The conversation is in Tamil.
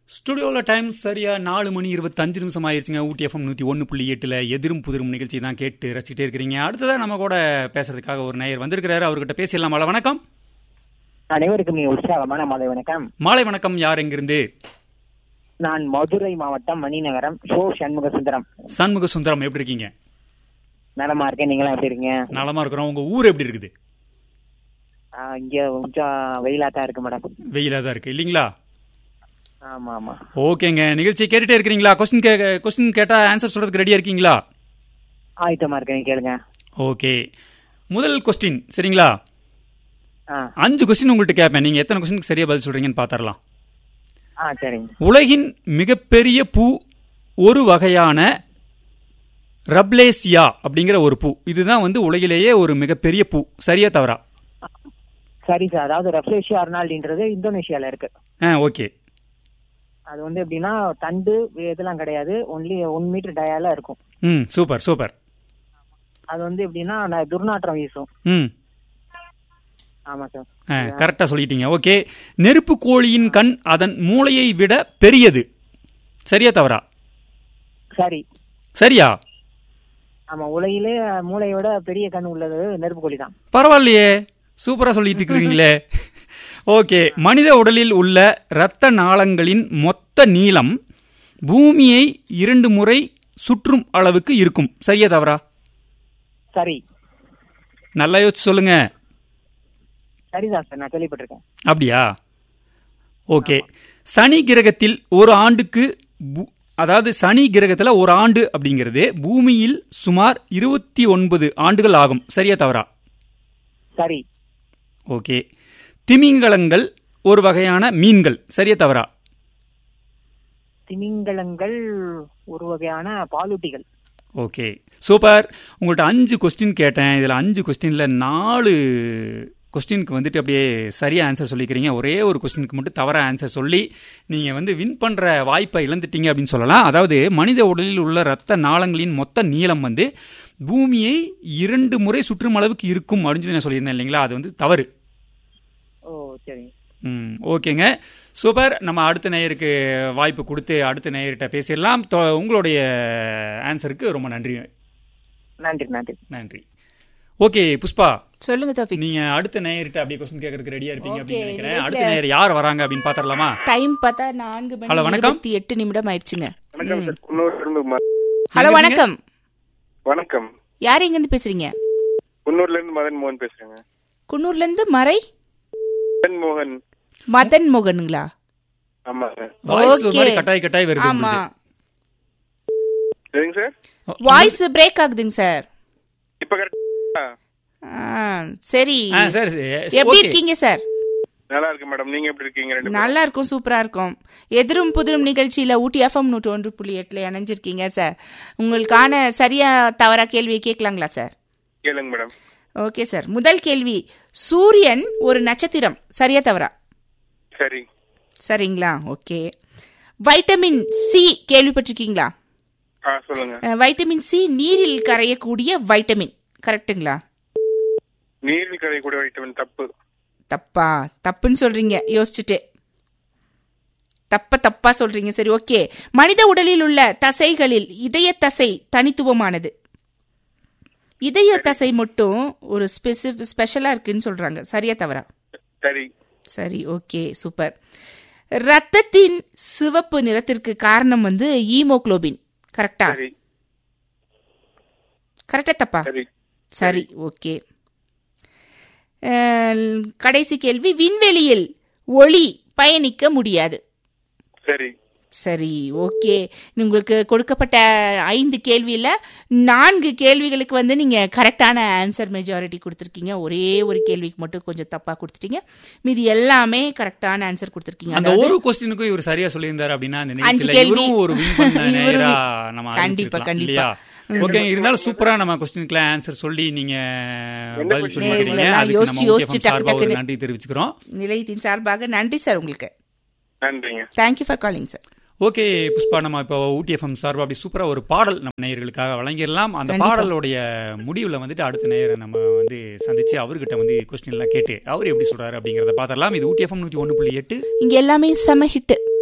ஸ்டுடியோவில் டைம் சரியா நாலு மணி இருபத்தஞ்சு நிமிஷம் ஆயிருச்சுங்க ஊட்டி எஃப்எம் நூற்றி ஒன்று புள்ளி எட்டில் எதிரும் புதிரும் நிகழ்ச்சி தான் கேட்டு ரசிச்சுட்டே இருக்கிறீங்க அடுத்ததான் நம்ம கூட பேசுறதுக்காக ஒரு நேயர் வந்திருக்கிறாரு அவர்கிட்ட பேசிடலாம் மாலை வணக்கம் அனைவருக்கும் நீ உற்சாகமான மாலை வணக்கம் மாலை வணக்கம் யார் எங்கிருந்து நான் மதுரை மாவட்டம் மணிநகரம் ஷோ சண்முக சுந்தரம் சண்முக சுந்தரம் எப்படி இருக்கீங்க நலமா இருக்கேன் நீங்களாம் எப்படி இருக்கீங்க நலமா இருக்கிறோம் உங்க ஊர் எப்படி இருக்குது ஆ, இங்க கொஞ்சம் வெயிலா தான் இருக்கு மேடம் வெயிலாக தான் இருக்கு இல்லைங்களா ஆமா ஆமா ஓகேங்க நிகழ்ச்சி கேட்டுட்டே இருக்கிறீங்களா கொஸ்டின் கே கொஸ்டின் கேட்டால் ஆன்சர் சொல்றதுக்கு ரெடியா இருக்கீங்களா ஆயத்தமா இருக்கேன் கேளுங்க ஓகே முதல் கொஸ்டின் சரிங்களா ஆ அஞ்சு கொஸ்டின் உங்கள்கிட்ட கேட்பேன் நீங்க எத்தனை கொஸ்டினுக்கு சரியா பதில் சொல்றீங்கன்னு பார்த்துடலாம் ஆ சரிங்க உலகின் மிகப்பெரிய பூ ஒரு வகையான ரப்லேசியா அப்படிங்கிற ஒரு பூ இதுதான் வந்து உலகிலேயே ஒரு மிகப்பெரிய பூ சரியா தவறா சரி சார் அதாவது ரெஃப்ரேஷியா அர்னால்டின்றது இந்தோனேஷியால இருக்கு ஆ ஓகே அது வந்து எப்படின்னா தண்டு இதெல்லாம் கிடையாது ஒன்லி ஒன் மீட்டர் டயால இருக்கும் ம் சூப்பர் சூப்பர் அது வந்து எப்படின்னா நான் துர்நாற்றம் வீசும் ம் ஆமா சார் ஆ கரெக்டாக சொல்லிட்டீங்க ஓகே நெருப்பு கோழியின் கண் அதன் மூளையை விட பெரியது சரியா தவறா சரி சரியா ஆமா உலகிலே மூளையோட பெரிய கண் உள்ளது நெருப்பு கோழி தான் பரவாயில்லையே சூப்பரா சொல்லிட்டு இருக்கிறீங்களே ஓகே மனித உடலில் உள்ள இரத்த நாளங்களின் மொத்த நீளம் பூமியை இரண்டு முறை சுற்றும் அளவுக்கு இருக்கும் சரியா தவறா சரி நல்லா யோசிச்சு சொல்லுங்க சரிதான் சார் நான் கேள்விப்பட்டிருக்கேன் அப்படியா ஓகே சனி கிரகத்தில் ஒரு ஆண்டுக்கு பூ- அதாவது சனி கிரகத்துல ஒரு ஆண்டு அப்படிங்கிறது பூமியில் சுமார் இருபத்தி ஒன்பது ஆண்டுகள் ஆகும் சரியா தவறா சரி ஓகே திமிங்கலங்கள் ஒரு வகையான மீன்கள் சரியா தவறா திமிங்கலங்கள் ஒரு வகையான பாலூட்டிகள் ஓகே சூப்பர் உங்கள்கிட்ட அஞ்சு கொஸ்டின் கேட்டேன் இதில் அஞ்சு கொஸ்டினில் நாலு கொஸ்டினுக்கு வந்துட்டு அப்படியே சரியா ஆன்சர் சொல்லிக்கிறீங்க ஒரே ஒரு கொஸ்டினுக்கு மட்டும் தவற ஆன்சர் சொல்லி நீங்கள் வந்து வின் பண்ணுற வாய்ப்பை இழந்துட்டீங்க அப்படின்னு சொல்லலாம் அதாவது மனித உடலில் உள்ள இரத்த நாளங்களின் மொத்த நீளம் வந்து பூமியை இரண்டு முறை சுற்றும் அளவுக்கு இருக்கும் அப்படின்னு சொல்லி நான் சொல்லியிருந்தேன் இல்லைங்களா அது வந்து தவறு ஓ சரிங்க ம் ஓகேங்க சூப்பர் நம்ம அடுத்த நேயருக்கு வாய்ப்பு கொடுத்து அடுத்த நேயர்கிட்ட பேசிடலாம் தொ- உங்களுடைய ஆன்சருக்கு ரொம்ப நன்றி நன்றி நன்றி நன்றி ஓகே புஷ்பா சொல்லுங்க தோஃபிக் நீங்க அடுத்த நேயர்கிட்ட அப்படியே கொஸ்டின் கேட்கறதுக்கு ரெடியா இருப்பீங்க அப்படின்னு Okay, நினைக்கிறேன் இல்ல. அடுத்த நேயர் யார் வராங்க அப்படின்னு பாத்திரலாமா டைம் பார்த்தா நான்கு ஹலோ, மணி வணக்கம். இருபத்தி எட்டு நிமிடம் ஆயிடுச்சுங்க வணக்கம் சார் குன்னூர்ல இருந்து ம- ஹலோ எங்க வணக்கம் வணக்கம் யார் எங்க இருந்து பேசுறீங்க குன்னூர்ல இருந்து மதன் மோகன் பேசுறேங்க குன்னூர்ல இருந்து மறை மதன் மோகன் மதன் மோகனுங்களா ஆமா சார் வாய்ஸ் ஒரு Okay. மாதிரி கட்டாய் கட்டாய் வருது ஆமா சரிங்க சார் வாய்ஸ் பிரேக் ஆகுதுங்க சார் இப்ப கரெக்டா ஆ, சரி ஆ, சரி சரி. எப்படி Okay. இருக்கீங்க சார் நல்லா இருக்கு மேடம் நீங்க எப்படி இருக்கீங்க ரெண்டு பேரும்? நல்லா இருக்கும் சூப்பரா இருக்கும் எதிரும் புதிரும் நிகழ்ச்சியில ஊட்டி எஃப்எம் நூற்று ஒன்று புள்ளி எட்டுல இணைஞ்சிருக்கீங்க சார் உங்களுக்கான சரியா தவறா கேள்வியை கேட்கலாங்களா சார் கேளுங்க மேடம் ஓகே சார் முதல் கேள்வி சூரியன் ஒரு நட்சத்திரம் சரியா தவறா சரி சரிங்களா ஓகே வைட்டமின் சி கேள்விப்பட்டிருக்கீங்களா ஆ சொல்லுங்க அஹ், வைட்டமின் சி நீரில் கரையக்கூடிய வைட்டமின் கரெக்ட்டுங்களா நீரில் கரையக்கூடிய வைட்டமின் தப்பு தப்பா தப்புன்னு சொல்றீங்க யோசிச்சுட்டு தப்ப தப்பா சொல்றீங்க சரி ஓகே மனித உடலில் உள்ள தசைகளில் இதய தசை தனித்துவமானது இதய தசை மட்டும் ஒரு ஸ்பெசிஃப் ஸ்பெஷலா இருக்குன்னு சொல்றாங்க சரியா தவறா சரி சரி ஓகே சூப்பர் ரத்தத்தின் சிவப்பு நிறத்திற்கு காரணம் வந்து ஈமோகுளோபின் கரெக்டா சரி கரெக்டா தப்பா சரி சரி ஓகே அஹ், கடைசி கேள்வி விண்வெளியில் ஒளி பயணிக்க முடியாது சரி சரி ஓகே உங்களுக்கு கொடுக்கப்பட்ட ஐந்து கேள்வியில் நான்கு கேள்விகளுக்கு வந்து நீங்கள் கரெக்டான ஆன்சர் மெஜாரிட்டி கொடுத்துருக்கீங்க ஒரே ஒரு கேள்விக்கு மட்டும் கொஞ்சம் தப்பாக கொடுத்துட்டீங்க மீதி எல்லாமே கரெக்டான ஆன்சர் கொடுத்துருக்கீங்க அந்த அதாவது ஒரு கொஸ்டினுக்கும் இவர் சரியா சொல்லியிருந்தாரு அப்படின்னா அந்த அஞ்சு நிகழ்ச்சியில கேள்வி. இவரும் ஒரு வின் பண்ண இவரும் நேரா win. நம்ம கண்டிப்பா, அறிவிச்சிருக்கலாம் கண்டிப்பா. இல்லையா ஓகே இருந்தாலும் சூப்பரா நம்ம கொஸ்டினுக்குலாம் ஆன்சர் சொல்லி நீங்க பதில் சொல்லி நேர்ல இருக்கிறீங்க நான் அதுக்கு யோசிச்சு நம்ம யோசிச்சு UTFM சார்பா ஒரு டக்கு நன்றி தெரிவிச்சுக்கிறோம் நிலையத்தின் சார்பாக நன்றி சார் உங்களுக்கு நன்றிங்க thank you for calling sir okay Pushpa நம்ம இப்போ ஊட்டி எஃப்எம் சார்பா அப்படி சூப்பரா ஒரு பாடல் நம்ம நேயர்களுக்காக வழங்கிடலாம் அந்த கண்டிப்பா. பாடலுடைய முடிவுல வந்துட்டு அடுத்த நேயரை நம்ம வந்து சந்திச்சு அவர்கிட்ட வந்து கொஸ்டின் எல்லாம் கேட்டு அவர் எப்படி சொல்றாரு அப்படிங்கறத பாத்திரலாம் இது ஊட்டி எஃப்எம் நூத்தி ஒன்று புள்ளி எட்டு இங்க எல்லாமே செம ஹிட்